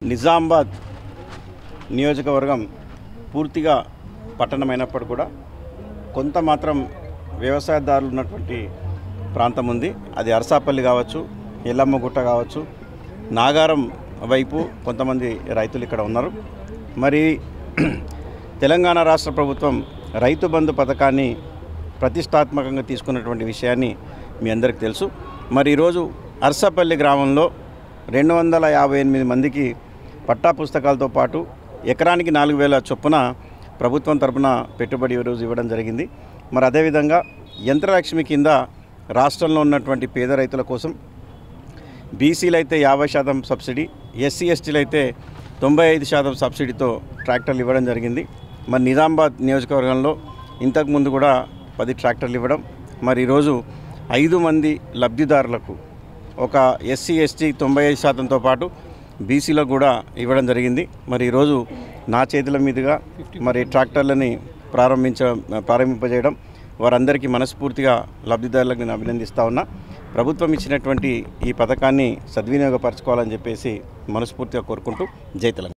నిజామాబాద్ నియోజకవర్గం పూర్తిగా పట్టణమైనప్పుడు కూడా కొంత మాత్రం వ్యవసాయదారులు ఉన్నటువంటి ప్రాంతం ఉంది అది అరసాపల్లి కావచ్చు ఎల్లమ్మగుట్ట కావచ్చు నాగారం వైపు కొంతమంది రైతులు ఇక్కడ ఉన్నారు మరి తెలంగాణ రాష్ట్ర ప్రభుత్వం రైతు బంధు పథకాన్ని ప్రతిష్టాత్మకంగా తీసుకున్నటువంటి విషయాన్ని మీ అందరికీ తెలుసు మరి ఈరోజు అర్సపల్లి గ్రామంలో రెండు వందల యాభై ఎనిమిది మందికి పట్టా పుస్తకాలతో పాటు ఎకరానికి నాలుగు వేల చొప్పున ప్రభుత్వం తరపున పెట్టుబడి ఈరోజు ఇవ్వడం జరిగింది మరి అదేవిధంగా యంత్రలక్ష్మి కింద రాష్ట్రంలో ఉన్నటువంటి పేద రైతుల కోసం బీసీలు అయితే యాభై శాతం సబ్సిడీ ఎస్సీ ఎస్టీలు అయితే తొంభై ఐదు శాతం సబ్సిడీతో ట్రాక్టర్లు ఇవ్వడం జరిగింది మరి నిజామాబాద్ నియోజకవర్గంలో ఇంతకు ముందు కూడా పది ట్రాక్టర్లు ఇవ్వడం మరి ఈరోజు ఐదు మంది లబ్ధిదారులకు ఒక ఎస్సీ ఎస్టీ తొంభై ఐదు శాతంతో పాటు బీసీలకు కూడా ఇవ్వడం జరిగింది మరి ఈరోజు నా చేతుల మీదుగా మరి ట్రాక్టర్లని ప్రారంభించ ప్రారంభింపజేయడం వారందరికీ మనస్ఫూర్తిగా లబ్ధిదారులకు నేను అభినందిస్తా ఉన్నా ప్రభుత్వం ఇచ్చినటువంటి ఈ పథకాన్ని సద్వినియోగపరచుకోవాలని చెప్పేసి మనస్ఫూర్తిగా కోరుకుంటూ జై తెలంగాణ